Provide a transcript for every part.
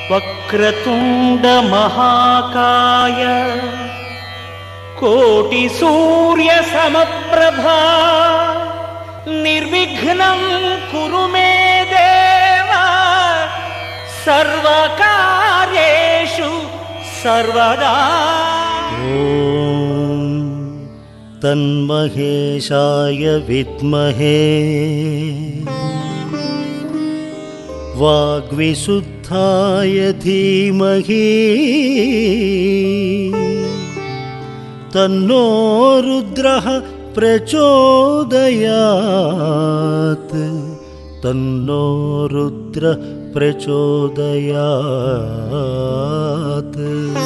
వక్రతుండ మహాకాయ కోటి సూర్య సమప్రభా నిర్విఘ్నం కురు మే దేవ సర్వకార్యేషు సర్వదా ॐ तन्महेशाय विद्महे वाग्विशुद्धाय धीमहि तन्नो रुद्रः प्रचोदयात् तन्नो रुद्र प्रचोदयात्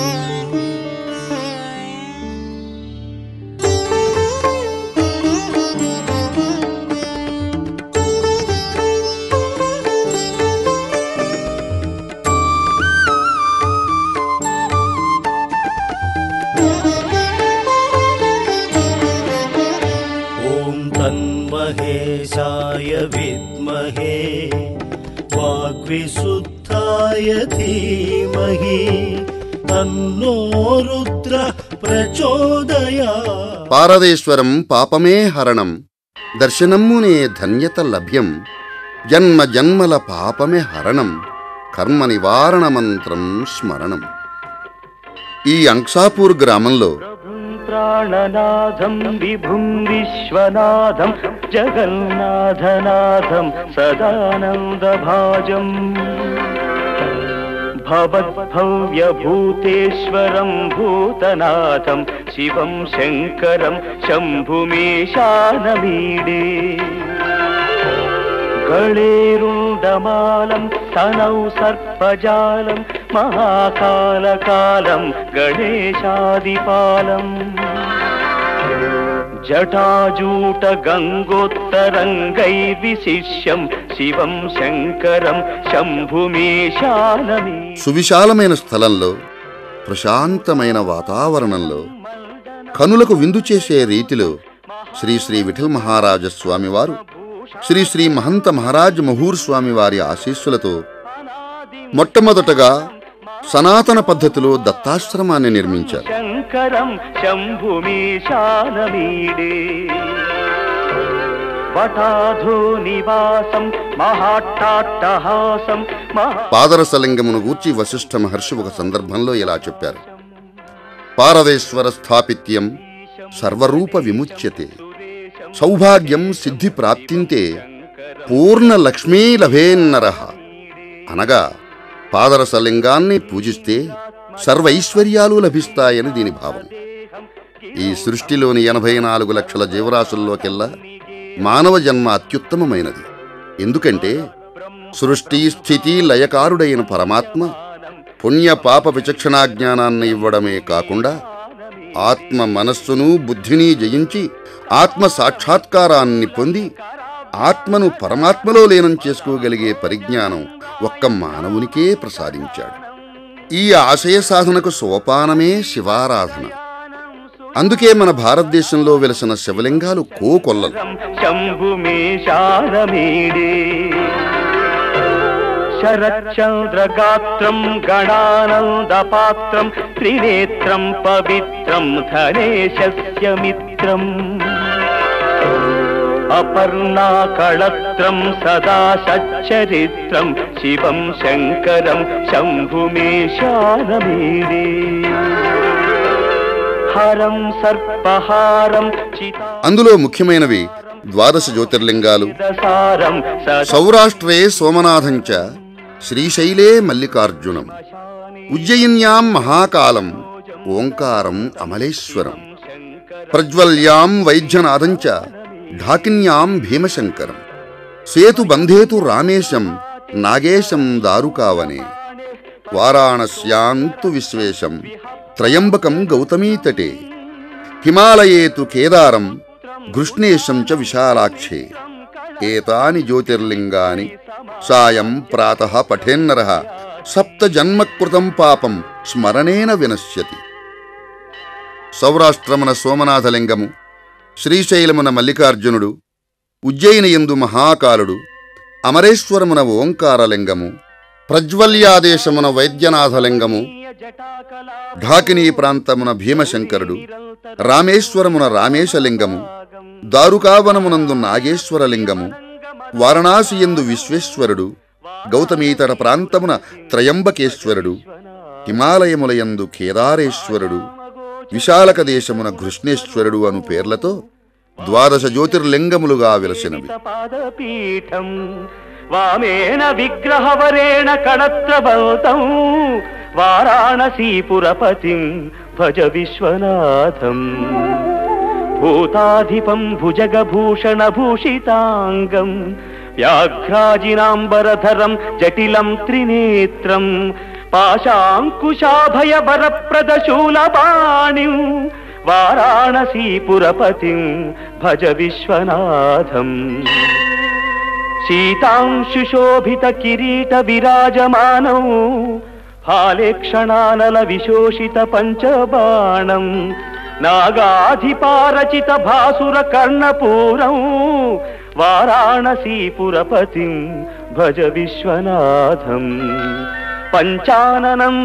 ॐ तन्महेशाय विद्महे वाग्विशुद्धाय धीमहि तन्नो रुद्रः प्रचोदयात् పారదేశ్వరం పాపమే హరణం దర్శనమ్మునే ధన్యత లభ్యం జన్మ జన్మల పాపమే హరణం కర్మ నివారణ మంత్రం స్మరణం ఈ అంక్షాపూర్ గ్రామంలో ప్రాణనాథం విభుం విశ్వనాథం జగన్నాథనాథం సదానందభాజం భవద్భవ్యభూతేశ్వరం భూతనాథం శివం శంకరం శంభుమేశానమీడే గళేరుండమాలం తనౌ సర్పజాలం మహాకాలకాలం గణేశాదిపాలం జటాజూట గంగోత్తరంగై విశిష్యం శివం శంకరం శంభుమేశానమీ సువిశాలమైన స్థలంలో ప్రశాంతమైన వాతావరణంలో కనులకు విందు చేసే రీతిలో శ్రీ శ్రీ విఠల్ మహారాజ స్వామివారు శ్రీ శ్రీ మహంత మహారాజ్ మహూర్ స్వామి వారి ఆశీస్సులతో మొట్టమొదటగా సనాతన పద్ధతిలో దత్తాశ్రమాన్ని నిర్మించారు శంకరం శంభుమీశానమీడే వటాధో నివాసం మహాట్టాట్టహాసం మహా పాదరసలింగమును గూర్చి వశిష్ఠ మహర్షి ఒక సందర్భంలో ఇలా చెప్పారు పారదేశ్వర స్థాపిత్యం సర్వరూప విముచ్యతే సౌభాగ్యం సిద్ధి ప్రాప్తింతే పూర్ణ లక్ష్మీ లభేన్నర అనగా పాదరసలింగాన్ని పూజిస్తే సర్వైశ్వర్యాలు లభిస్తాయని దీని భావం ఈ సృష్టిలోని ఎనభై నాలుగు లక్షల జీవరాశుల్లోకెల్లా మానవ జన్మ అత్యుత్తమమైనది ఎందుకంటే సృష్టి స్థితి లయకారుడైన పరమాత్మ పుణ్య పాప విచక్షణా జ్ఞానాన్ని ఇవ్వడమే కాకుండా ఆత్మ మనస్సును బుద్ధిని జయించి ఆత్మ సాక్షాత్కారాన్ని పొంది ఆత్మను పరమాత్మలో లీనం చేసుకోగలిగే పరిజ్ఞానం ఒక్క మానవునికే ప్రసాదించాడు ఈ ఆశయ సాధనకు సోపానమే శివారాధన అందుకే మన భారతదేశంలో వెలసిన శివలింగాలు కోకొల్లలు శంభుమీశానమీడే శరచంద్రగాత్రం గణానందపాత్రం త్రినేత్రం పవిత్రం ధనేశస్య మిత్రం అపర్ణాకళత్రం సదా సచ్చరిత్రం శివం శంకరం శంభుమేశానమీడే హరం సర్పహారం చితా అందులో ముఖ్యమైనవి ద్వాదశ జ్యోతిర్లింగాలు సారం సౌరాష్ట్రే సోమనాథంచ శ్రీశైలే మల్లికార్జునం ఉజ్జయిన్యాం మహాకాలం ఓంకారం అమలేశ్వరం ప్రజ్వల్యాం వైద్యనాథంచ ఢాకిన్యాం భీమశంకరం సేతు బంధేతు రామేశం నాగేశం దారుకావనే వారాణస్యాంతు విశ్వేశం త్రయంబకం గౌతమీతటే హిమాలయే తు కేదారం గృష్ణేశం చ విశాలాక్షే ఏతాని జ్యోతిర్లింగాని సాయం ప్రాతః పఠేన్నరః సప్త జన్మకృతం పాపం స్మరణేన వినశ్యతి సౌరాష్ట్రమున సోమనాథలింగము శ్రీశైలమున మల్లికార్జునుడు ఉజ్జయినియందు మహాకాలుడు అమరేశ్వరమున ఓంకారలింగము ప్రజ్వల్యాదేశమున వైద్యనాథలింగము ఢాకినీ ప్రాంతమున భీమశంకరుడు రామేశ్వరమున రామేశలింగము దారుకావనమునందు నాగేశ్వరలింగము వారణాసియందు విశ్వేశ్వరుడు గౌతమీతట ప్రాంతమున త్రయంబకేశ్వరుడు హిమాలయములయందు కేదారేశ్వరుడు విశాలక దేశమున కృష్ణేశ్వరుడు అను పేర్లతో ద్వాదశ జ్యోతిర్లింగములుగా వెలసినవి పాదపీఠం వామేన విగ్రహవరేణ కణత్రబౌతం వారాణసీపురపతిం భజ విశ్వనాథం భూతాధిపం భుజగభూషణ భూషితాంగం వ్యాఘ్రాజినాంబరధరం జటిలం త్రినేత్రం పాశాంకుశాభయ వరప్రదశూలపాణిం వారాణసీపురపతిం భజ విశ్వనాథం శీతాంశుశోభిత కిరీట విరాజమానౌ ఫాలేక్షణానల విశోషిత పంచబాణం నాగాధిపారచిత భాసుర కర్ణపూరం వారాణసీపురపతిం భజ విశ్వనాథం పంచాననం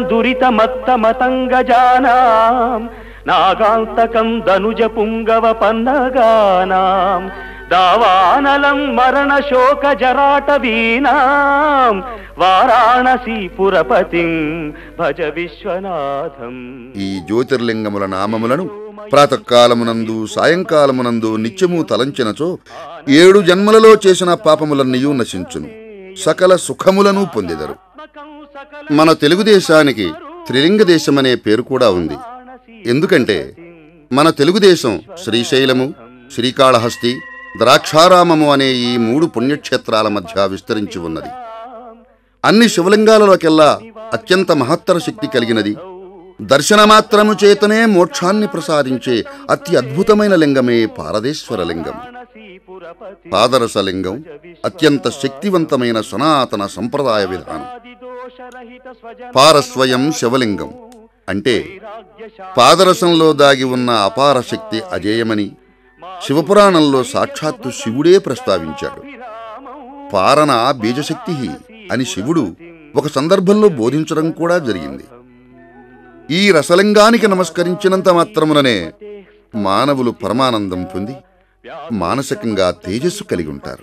దురితమత్తమతంగజానాం నాగాంతకం దనుజ పుంగవ పన్నగానాం దావానలం మరణ శోక జరాట వీణాం వారాణసీపురపతిం భజ విశ్వనాథం ఈ జ్యోతిర్లింగముల నామములను ప్రాతకాలమునందు సాయంకాలమునందు నిత్యము తలంచినచో ఏడు జన్మలలో చేసిన పాపములన్నయూ నశించును సకల సుఖములను పొందెదరు మన తెలుగుదేశానికి త్రిలింగ దేశమనే పేరు కూడా ఉంది ఎందుకంటే మన తెలుగుదేశం శ్రీశైలము శ్రీకాళహస్తి ద్రాక్షారామము అనే ఈ మూడు పుణ్యక్షేత్రాల మధ్య విస్తరించి ఉన్నది అన్ని శివలింగాలలోకెల్లా అత్యంత మహత్తర శక్తి కలిగినది దర్శనమాత్రము చేతనే మోక్షాన్ని ప్రసాదించే అతి అద్భుతమైన లింగమే పారదేశ్వర లింగం పాదరస లింగం అత్యంత శక్తివంతమైన సనాతన సంప్రదాయ విధానం పారస్వయం శివలింగం అంటే పాదరసంలో దాగి ఉన్న అపార శక్తి అజేయమని శివపురాణంలో సాక్షాత్తు శివుడే ప్రస్తావించాడు పారణ బీజశక్తి అని శివుడు ఒక సందర్భంలో బోధించడం కూడా జరిగింది ఈ రసలింగానికి నమస్కరించినంత మాత్రముననే మానవులు పరమానందం పొంది మానసికంగా తేజస్సు కలిగి ఉంటారు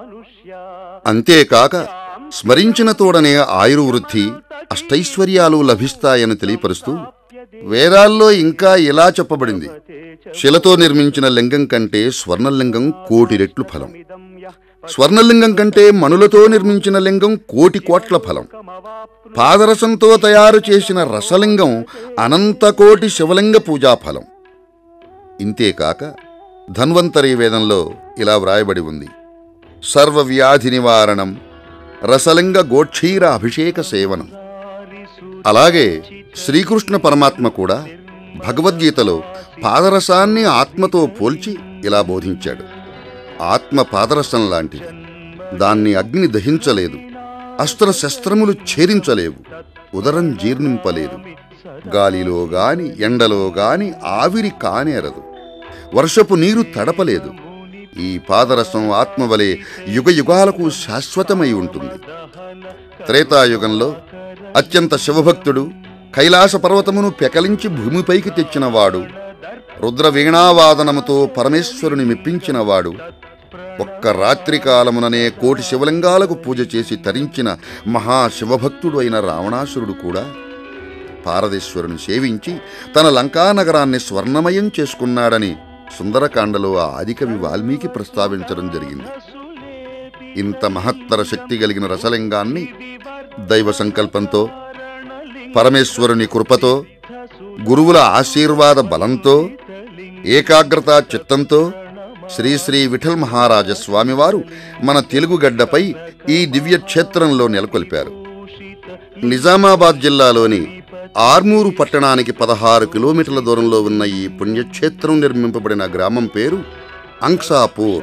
అంతేకాక స్మరించిన తోడనే ఆయుర్వృద్ధి అష్టైశ్వర్యాలు లభిస్తాయని తెలియపరుస్తూ వేదాల్లో ఇంకా ఇలా చెప్పబడింది శిలతో నిర్మించిన లింగం కంటే స్వర్ణలింగం కోటి రెట్లు ఫలం స్వర్ణలింగం కంటే మణులతో నిర్మించిన లింగం కోటి కోట్ల ఫలం పాదరసంతో తయారు చేసిన రసలింగం అనంతకోటి శివలింగ పూజా ఫలం ఇంతేకాక ధన్వంతరి వేదంలో ఇలా వ్రాయబడి ఉంది సర్వ వ్యాధి నివారణం రసలింగ గోక్షీర అభిషేక సేవనం అలాగే శ్రీకృష్ణ పరమాత్మ కూడా భగవద్గీతలో పాదరసాన్ని ఆత్మతో పోల్చి ఇలా బోధించాడు ఆత్మ పాదరసం లాంటిది దాన్ని అగ్ని దహించలేదు అస్త్ర శస్త్రములు ఛేదించలేవు ఉదరం జీర్ణింపలేదు గాలిలో గాని ఎండలో గాని ఆవిరి కానేరదు వర్షపు నీరు తడపలేదు ఈ పాదరసం ఆత్మవలే యుగ యుగాలకు శాశ్వతమై ఉంటుంది త్రేతాయుగంలో అత్యంత శివభక్తుడు కైలాస పర్వతమును పెకలించి భూమిపైకి తెచ్చినవాడు రుద్ర వీణావాదనముతో పరమేశ్వరుని మెప్పించినవాడు ఒక్క రాత్రి కాలముననే కోటి శివలింగాలకు పూజ చేసి తరించిన మహాశివభక్తుడు అయిన రావణాసురుడు కూడా పారదేశ్వరుని సేవించి తన లంకానగరాన్ని స్వర్ణమయం చేసుకున్నాడని సుందరకాండలో ఆ ఆదికవి వాల్మీకి ప్రస్తావించడం జరిగింది ఇంత మహత్తర శక్తి కలిగిన రసలింగాన్ని దైవ సంకల్పంతో పరమేశ్వరుని కృపతో గురువుల ఆశీర్వాద బలంతో ఏకాగ్రత చిత్తంతో శ్రీ శ్రీ విఠల్ మహారాజ స్వామివారు మన తెలుగు గడ్డపై ఈ దివ్య క్షేత్రంలో నెలకొల్పారు నిజామాబాద్ జిల్లాలోని ఆర్మూరు పట్టణానికి పదహారు కిలోమీటర్ల దూరంలో ఉన్న ఈ పుణ్యక్షేత్రం నిర్మింపబడిన గ్రామం పేరు అంక్సాపూర్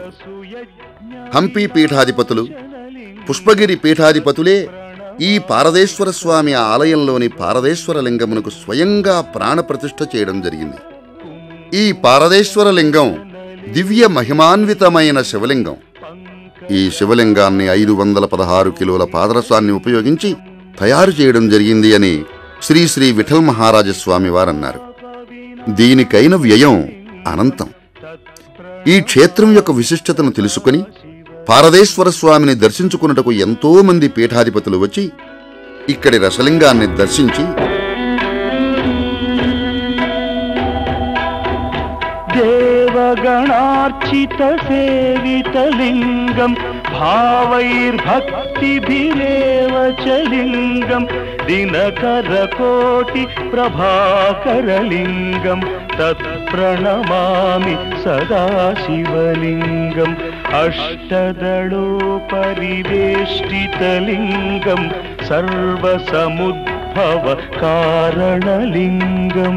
హంపి పీఠాధిపతులు పుష్పగిరి పీఠాధిపతులే ఈ పారదేశ్వర స్వామి ఆలయంలోని పారదేశ్వర లింగమునకు స్వయంగా ప్రాణప్రతిష్ఠ చేయడం జరిగింది ఈ పారదేశ్వర లింగం దివ్య మహిమాన్వితమైన శివలింగం ఈ శివలింగాన్ని ఐదు వందల పదహారు కిలోల పాదరసాన్ని ఉపయోగించి తయారు చేయడం జరిగింది అని శ్రీ శ్రీ విఠల్ మహారాజస్వామి వారన్నారు దీనికైన వ్యయం అనంతం ఈ క్షేత్రం యొక్క విశిష్టతను తెలుసుకుని పారదేశ్వర స్వామిని దర్శించుకున్నటకు ఎంతో మంది పీఠాధిపతులు వచ్చి ఇక్కడి రసలింగాన్ని దర్శించి దేవగణార్చిత సేవితలింగం భావైర్భక్తిభిరేవ చ లింగం దినకరకోటి ప్రభాకరలింగం తత్ప్రణమామి సదా శివలింగం అష్టదళోపరివేష్టితలింగం సర్వసముద్భవ కారణలింగం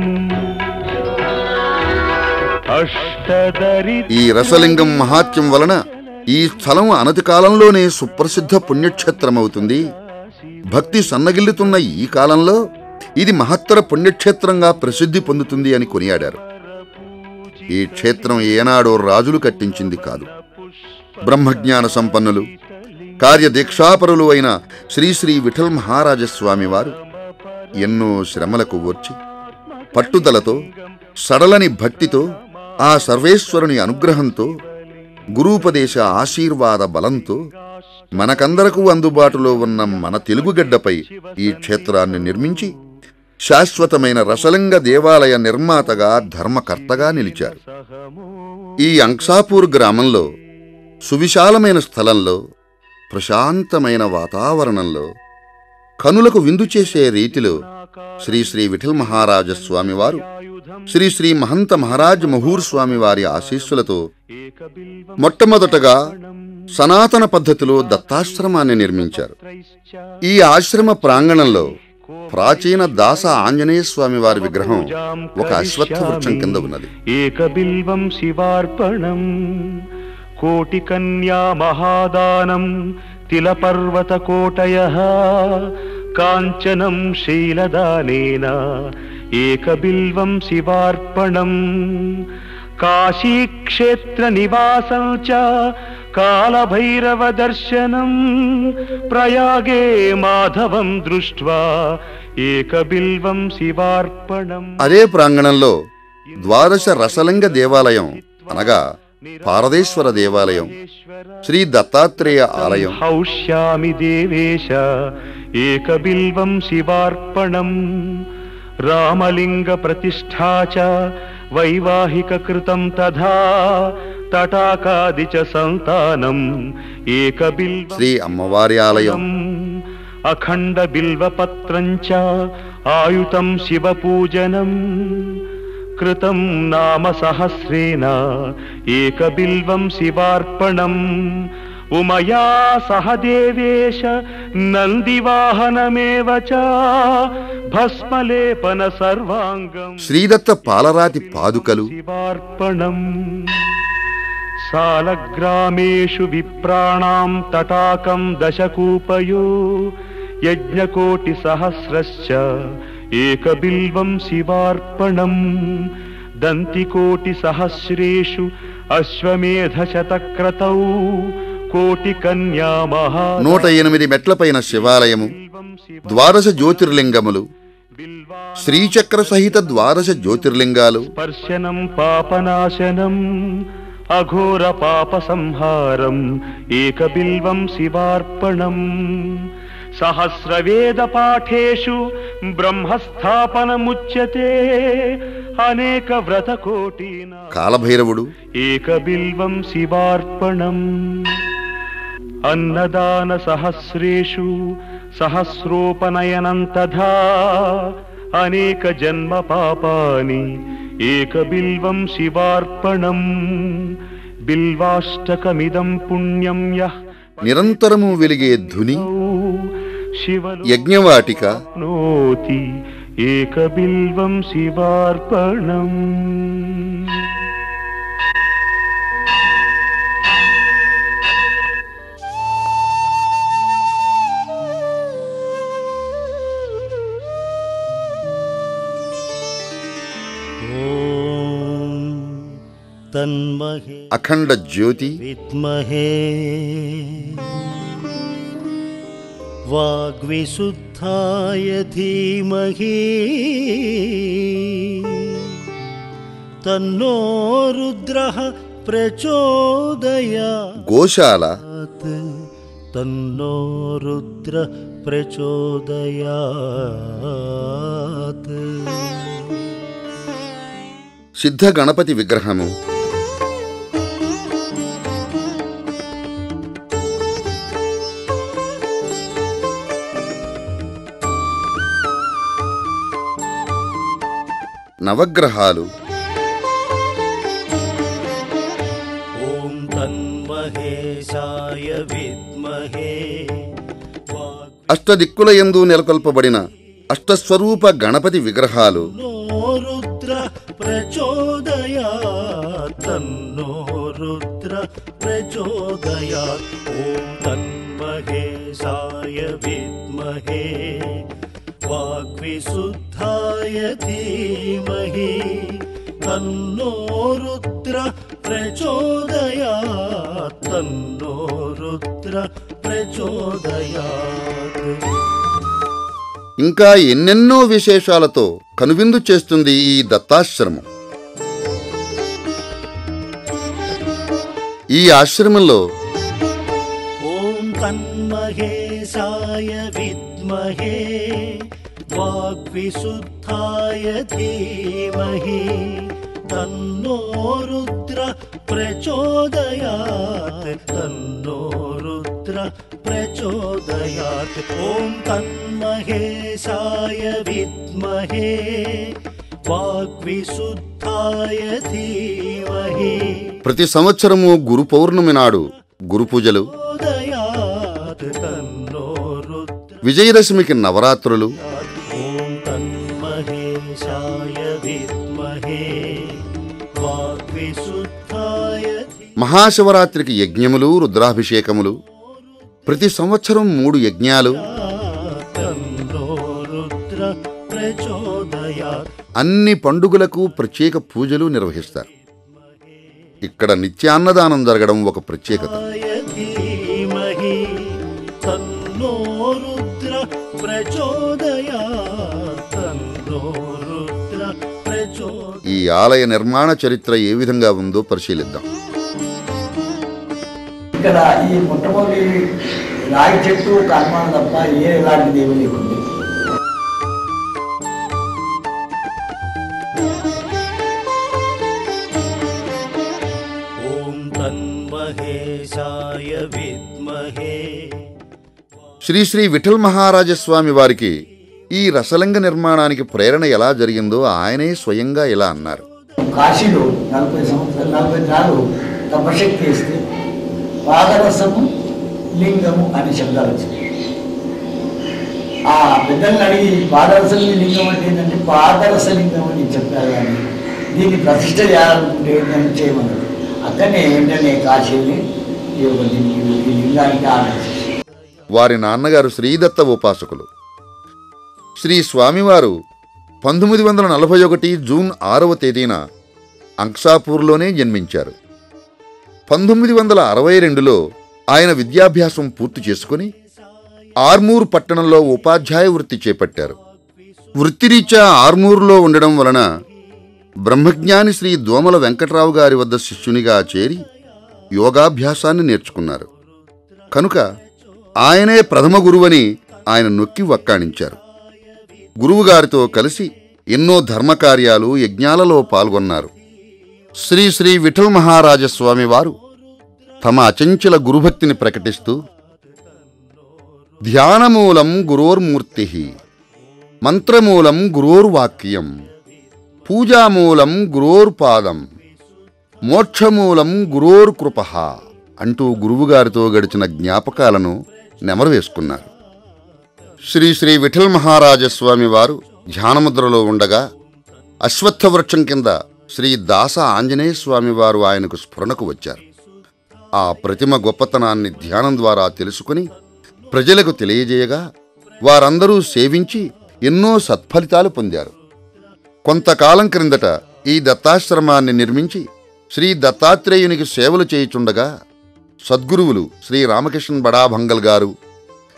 అష్టదరి ఈ రసలింగం మహాత్యం వలన ఈ స్థలం అనతి కాలంలోనే సుప్రసిద్ధ పుణ్యక్షేత్రమవుతుంది భక్తి సన్నగిల్లుతున్న ఈ కాలంలో ఇది మహత్తర పుణ్యక్షేత్రంగా ప్రసిద్ధి పొందుతుంది అని కొనియాడారు ఈ క్షేత్రం ఏనాడో రాజులు కట్టించింది కాదు బ్రహ్మజ్ఞాన సంపన్నులు కార్యదీక్షాపరులు అయిన శ్రీ శ్రీ విఠల్ మహారాజస్వామి వారు ఎన్నో శ్రమలకు ఓర్చి పట్టుదలతో సడలని భక్తితో ఆ సర్వేశ్వరుని అనుగ్రహంతో గురూపదేశ ఆశీర్వాద బలంతో మనకందరకు అందుబాటులో ఉన్న మన తెలుగుగడ్డపై ఈ క్షేత్రాన్ని నిర్మించి శాశ్వతమైన రసలింగ దేవాలయ నిర్మాతగా ధర్మకర్తగా నిలిచారు ఈ అంక్సాపూర్ గ్రామంలో సువిశాలమైన స్థలంలో ప్రశాంతమైన వాతావరణంలో కనులకు విందు చేసే రీతిలో శ్రీ శ్రీ విఠల్ మహారాజ స్వామి వారు శ్రీ శ్రీ మహంత మహారాజ్ మహూర్ స్వామి వారి ఆశీస్సులతో మొట్టమొదటగా సనాతన పద్ధతిలో దత్తాశ్రమాన్ని నిర్మించారు ఈ ఆశ్రమ ప్రాంగణంలో ప్రాచీన దాస ఆంజనేయ స్వామి వారి విగ్రహం ఒక అశ్వత్థ వృక్షం కింద ఉన్నది ఏకబిల్వం శివార్పణం కోటి కన్యా మహాదానం తిలపర్వత కోటయ కాంచనం శీలదానేన ఏకబిల్వం శివార్పణం కాశీక్షేత్ర నివాసం చ కాలభైరవ దర్శనం ప్రయాగే మాధవం దృష్ట్వా ఏకబిల్వం శివార్పణం అదే ప్రాంగణంలో ద్వాదశ రసలింగ దేవాలయం అనగా పారదేశ్వర దేవాలయం శ్రీ దత్తాత్రేయ ఆలయం హౌష్యామి దేవేశ ఏకబిల్వం శివార్పణం రామలింగ ప్రతిష్ఠా చ వైవాహిక కృతం తథా తటాకాది చ సంతానం ఏకబిల్వం శ్రీ అమ్మవారి ఆలయం అఖండ బిల్వపత్రం చ ఆయుతం శివపూజనం కృతం నామ సహస్రేణ ఏకబిల్వం శివార్పణం ఉమయా సహ దేవేశ నందివాహనమేవ చ భస్మలేపన సర్వాంగం శ్రీదత్త పాలరాతి పాదుకలు శివార్పణం సాలగ్రామేషు విప్రాణాం తటాకం దశకూపయో యజ్ఞకోటి సహస్రశ్చ ఏకబిల్వం శివార్పణం దంతికోటి సహస్రేషు అశ్వమేధ శతక్రతౌ కోటి కన్యా మహా నూట ఎనిమిది మెట్లపైన శివాలయము ద్వాదశ జ్యోతిర్లింగములు శ్రీచక్ర సహిత ద్వాదశ జ్యోతిర్లింగాలు స్పర్శనం పాపనాశనం అఘోర పాప సంహారం ఏకబిల్వం శివార్పణం సహస్రవేద పాఠేషు బ్రహ్మస్థాపనముచ్యతే అనేక వ్రత కోటీనా కాలభైరవుడు ఏకబిల్వం శివార్పణం అన్నదాన సహస్రేషు సహస్రోపనయనం తథా అనేక జన్మ పాపాని ఏకబిల్వం శివార్పణం బిల్వాష్టకమిదం పుణ్యం యః నిరంతరము వెలిగే ధుని శివ యజ్ఞవాటిక నోతి ఏకబిల్వం శివార్పణం ॐ तन्महे అఖండ జ్యోతి विद्महे वाग्विशुद्धाय धीमहि तन्नो रुद्रः प्रचोदयात् గోశాల तन्नो रुद्र प्रचोदयात् సిద్ధ గణపతి విగ్రహము నవగ్రహాలు ॐ तन्महेशाय विद्महे वाग् అష్టదిక్కులయందు నెలకొల్పబడిన అష్టస్వరూప గణపతి విగ్రహాలు नो रुद्र प्रचोदयात् तन्नो रुद्र प्रचोदयात् ॐ तन्महेशाय विद्महे वाग्विशुद्धाय धीमहि तन्नो रुद्र प्रचोदयात् तन्नो रुद्र प्रचोदयात् ఇంకా ఎన్నెన్నో విశేషాలతో కనువిందు చేస్తుంది ఈ దత్తాశ్రమం ఈ ఆశ్రమంలో ॐ तन्महेशाय विद्महे वाग्विशुद्धाय धीमहि तन्नो रुद्र प्रचोदयात् तन्नो रुद्र प्रचोदयात् ॐ तन्महेशाय विद्महे वाग्विशुद्धाय धीमहि ప్రతి సంవత్సరము గురు పౌర్ణమి నాడు గురు పూజలు प्रचोदयात् तन्नो रुद्र విజయదశమికి నవరాత్రులు ॐ तन्महेशाय विद्महे वाग्विशुद्धाय మహాశివరాత్రికి యజ్ఞములు రుద్రాభిషేకములు ప్రతి సంవత్సరం మూడు యజ్ఞాలు तन्नो रुद्र प्रचोदयात् అన్ని పండుగలకు ప్రత్యేక పూజలు నిర్వహిస్తారు ఇక్కడ నిత్యాన్నదానం జరగడం ఒక ప్రత్యేకత य धीमहि तन्नो रुद्र प्रचोदयात् तन्नो रुद्र प्रचोदयात् ఈ ఆలయ నిర్మాణ చరిత్ర ఏ విధంగా ఉందో పరిశీలిద్దాం ఇక్కడ ఈ మొట్టమొదటి రాగి చెట్టు ఒక అనుమానం తప్ప ఏ ఎలాంటిది ఏమీ లేకుంది ॐ तन्महेशाय विद्महे శ్రీ శ్రీ విఠల్ మహారాజస్వామి వారికి ఈ రసలింగ నిర్మాణానికి ప్రేరణ ఎలా జరిగిందో ఆయనే స్వయంగా ఇలా అన్నారు కాశీలో నలభై సంవత్సరాలు నలభై నాలుగు తపశక్తి వేస్తే పాదరసము లింగము అనే శబ్దాలు వచ్చాయి ఆ పెద్దల్ని అడిగి పాదరసం లింగం అంటే ఏంటంటే పాదరస లింగం అని చెప్పారు కానీ దీన్ని ప్రతిష్ట చేయాలనుకుంటే ఏంటని చేయమన్నారు అక్కడనే వెంటనే కాశీని ఈ యొక్క దీనికి ఈ లింగానికి ఆలోచించారు వారి నాన్నగారు శ్రీదత్త ఉపాసకులు శ్రీ స్వామివారు పంతొమ్మిది వందల నలభై ఒకటి జూన్ ఆరవ తేదీన అంక్సాపూర్లోనే జన్మించారు పంతొమ్మిది వందల అరవై రెండులో ఆయన విద్యాభ్యాసం పూర్తి చేసుకుని ఆర్మూర్ పట్టణంలో ఉపాధ్యాయ వృత్తి చేపట్టారు వృత్తిరీత్యా ఆర్మూర్లో ఉండడం వలన బ్రహ్మజ్ఞాని శ్రీ దోమల వెంకట్రావు గారి వద్ద శిష్యునిగా చేరి యోగాభ్యాసాన్ని నేర్చుకున్నారు కనుక ఆయనే ప్రథమ గురువని ఆయన నొక్కి వక్కాణించారు గురువుగారితో కలిసి ఎన్నో ధర్మకార్యాలు యజ్ఞాలలో పాల్గొన్నారు శ్రీ శ్రీ విఠల్ మహారాజస్వామి వారు తమ అచంచల గురుభక్తిని ప్రకటిస్తూ ధ్యానమూలం గురోర్మూర్తి మంత్రమూలం గురోర్వాక్యం పూజామూలం గురోర్పాదం మోక్షమూలం గురోర్కృప అంటూ గురువుగారితో గడిచిన జ్ఞాపకాలను నెమరు వేసుకున్నారు శ్రీ శ్రీ విఠల్ మహారాజస్వామి వారు ధ్యానముద్రలో ఉండగా అశ్వత్థ వృక్షం కింద శ్రీ దాస ఆంజనేయ స్వామి వారు ఆయనకు స్ఫురణకు వచ్చారు ఆ ప్రతిమ గొప్పతనాన్ని ధ్యానం ద్వారా తెలుసుకుని ప్రజలకు తెలియజేయగా వారందరూ సేవించి ఎన్నో సత్ఫలితాలు పొందారు కొంతకాలం క్రిందట ఈ దత్తాశ్రమాన్ని నిర్మించి శ్రీ దత్తాత్రేయునికి సేవలు చేయుచుండగా సద్గురువులు శ్రీ రామకృష్ణ బడాభంగల్ గారు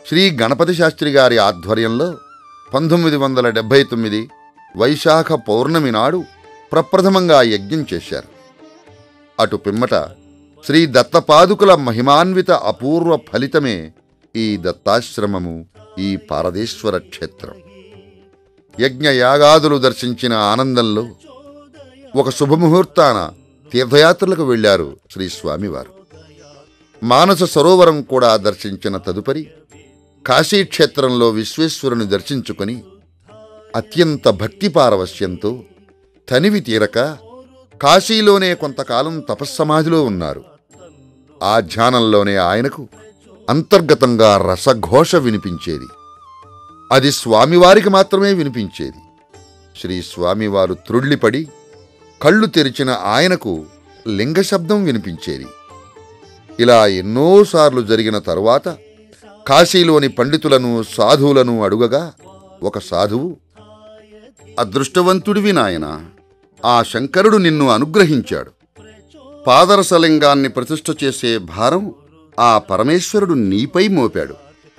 శ్రీ గణపతి శాస్త్రి గారి ఆధ్వర్యంలో పంతొమ్మిది వందల డెబ్భై తొమ్మిది వైశాఖ పౌర్ణమి నాడు ప్రప్రథమంగా యజ్ఞం చేశారు అటు పిమ్మట శ్రీ దత్తపాదుకుల మహిమాన్విత అపూర్వ ఫలితమే ఈ దత్తాశ్రమము ఈ పారదేశ్వర క్షేత్రం యజ్ఞ యాగాదులు దర్శించిన ఆనందంలో ఒక శుభముహూర్తాన తీర్థయాత్రలకు వెళ్లారు శ్రీ స్వామివారు మానస సరోవరం కూడా దర్శించిన తదుపరి కాశీక్షేత్రంలో విశ్వేశ్వరుని దర్శించుకొని అత్యంత భక్తి పారవశ్యంతో తనివి తీరక కాశీలోనే కొంతకాలం తపస్సమాధిలో ఉన్నారు ఆ ధ్యానంలోనే ఆయనకు అంతర్గతంగా రసఘోష వినిపించేది అది స్వామివారికి మాత్రమే వినిపించేది శ్రీ స్వామివారు త్రుళ్ళిపడి కళ్ళు తెరిచిన ఆయనకు లింగ శబ్దం వినిపించేది ఇలా ఎన్నోసార్లు జరిగిన తరువాత కాశీలోని పండితులను సాధువులను అడుగగా ఒక సాధువు అదృష్టవంతుడివి నాయన ఆ శంకరుడు నిన్ను అనుగ్రహించాడు పాదరసలింగాన్ని ప్రతిష్ఠ చేసే భారం ఆ పరమేశ్వరుడు నీపై మోపాడు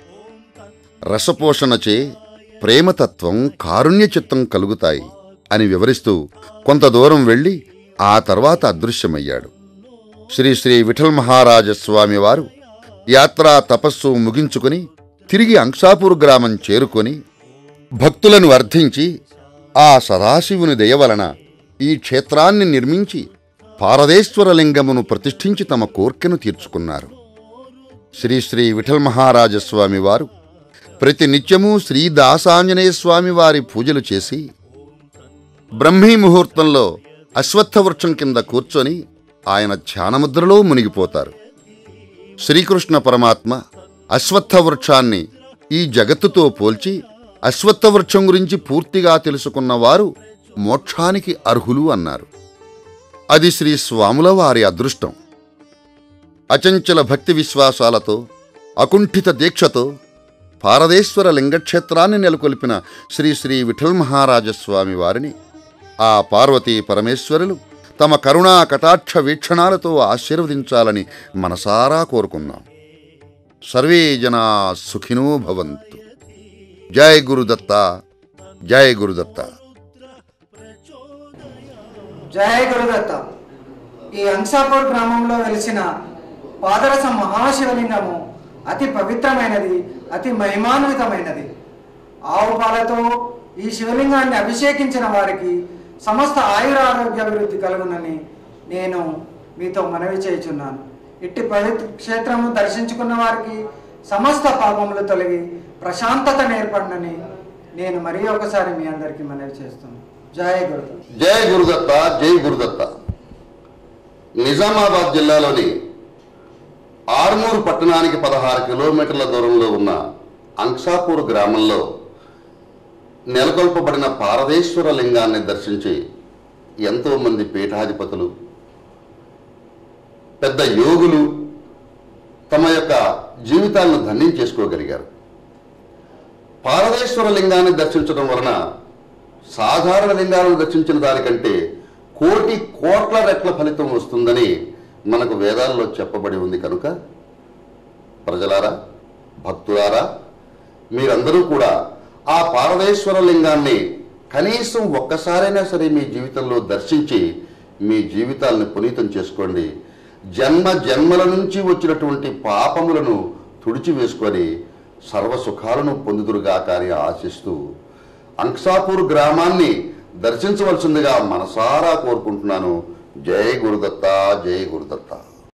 రసపోషణచే ప్రేమతత్వం కారుణ్యచిత్తం కలుగుతాయి అని వివరిస్తూ కొంత దూరం వెళ్ళి ఆ తర్వాత అదృశ్యమయ్యాడు శ్రీ శ్రీ విఠల్ మహారాజ స్వామి వారు యాత్రా తపస్సు ముగించుకుని తిరిగి అంశాపూర్ గ్రామం చేరుకొని భక్తులను అర్థించి ఆ సదాశివుని దయ వలన ఈ క్షేత్రాన్ని నిర్మించి పారదేశ్వర లింగమును ప్రతిష్ఠించి తమ కోర్కెను తీర్చుకున్నారు శ్రీ శ్రీ విఠల్ మహారాజ స్వామి వారు ప్రతి నిత్యము శ్రీ దాసాంజనేయ స్వామి వారి పూజలు చేసి బ్రహ్మీ ముహూర్తంలో అశ్వత్థ వృక్షం కింద కూర్చొని ఆయన ధ్యానముద్రలో మునిగిపోతారు శ్రీకృష్ణ పరమాత్మ అశ్వత్థ వృక్షాన్ని ఈ జగత్తుతో పోల్చి అశ్వత్థ వృక్షం గురించి పూర్తిగా తెలుసుకున్న వారు మోక్షానికి అర్హులు అన్నారు అది శ్రీ స్వాముల వారి అదృష్టం అచంచల భక్తి విశ్వాసాలతో అకుంఠిత దీక్షతో పారదేశ్వర లింగక్షేత్రాన్ని నెలకొల్పిన శ్రీ శ్రీ విఠల్ మహారాజస్వామి వారిని ఆ పార్వతీ పరమేశ్వరులు తమ కరుణా కటాక్ష వీక్షణాలతో ఆశీర్వదించాలని మనసారా కోరుకున్నాం సర్వే జనా సుఖినో భవంతు జయ గురుదత్త జయ గురుదత్త జయ గురుదత్త ఈ అంశాపూర్ గ్రామంలో వెలిసిన పాదరస మహాశివలింగము అతి పవిత్రమైనది అతి మహిమాన్వితమైనది ఆవు పాలతో ఈ శివలింగాన్ని అభిషేకించిన వారికి సమస్త ఆయుర ఆరోగ్య అభివృద్ధి కలుగునని నేను మీతో మనవి చేయుచున్నాను ఇట్టి పవిత్ర క్షేత్రము దర్శించుకున్న వారికి సమస్త పాపములు తొలగి ప్రశాంతత నేర్పడినని నేను మరీ ఒకసారి మీ అందరికీ మనవి చేస్తున్నాను జయ గురుదత్త జయ గురుదత్త జై గురుదత్త నిజామాబాద్ జిల్లాలోని ఆర్మూరు పట్టణానికి పదహారు కిలోమీటర్ల దూరంలో ఉన్న అంక్షాపూర్ గ్రామంలో నెలకొల్పబడిన పారదేశ్వర లింగాన్ని దర్శించి ఎంతోమంది పీఠాధిపతులు పెద్ద యోగులు తమ యొక్క జీవితాలను ధన్యం చేసుకోగలిగారు పారదేశ్వర లింగాన్ని దర్శించడం వలన సాధారణ లింగాలను దర్శించిన దానికంటే కోటి కోట్ల రెట్ల ఫలితం వస్తుందని మనకు వేదాల్లో చెప్పబడి ఉంది కనుక ప్రజలారా భక్తులారా మీరందరూ కూడా ఆ పారదేశ్వర లింగాన్ని కనీసం ఒక్కసారైనా సరే మీ జీవితంలో దర్శించి మీ జీవితాలను పునీతం చేసుకోండి జన్మ జన్మల నుంచి వచ్చినటువంటి పాపములను తుడిచివేసుకొని సర్వ సుఖాలను పొందుదురుగా కానీ ఆశిస్తూ అంక్షాపూర్ గ్రామాన్ని దర్శించవలసిందిగా మనసారా కోరుకుంటున్నాను జై గురుదత్త జై గురుదత్త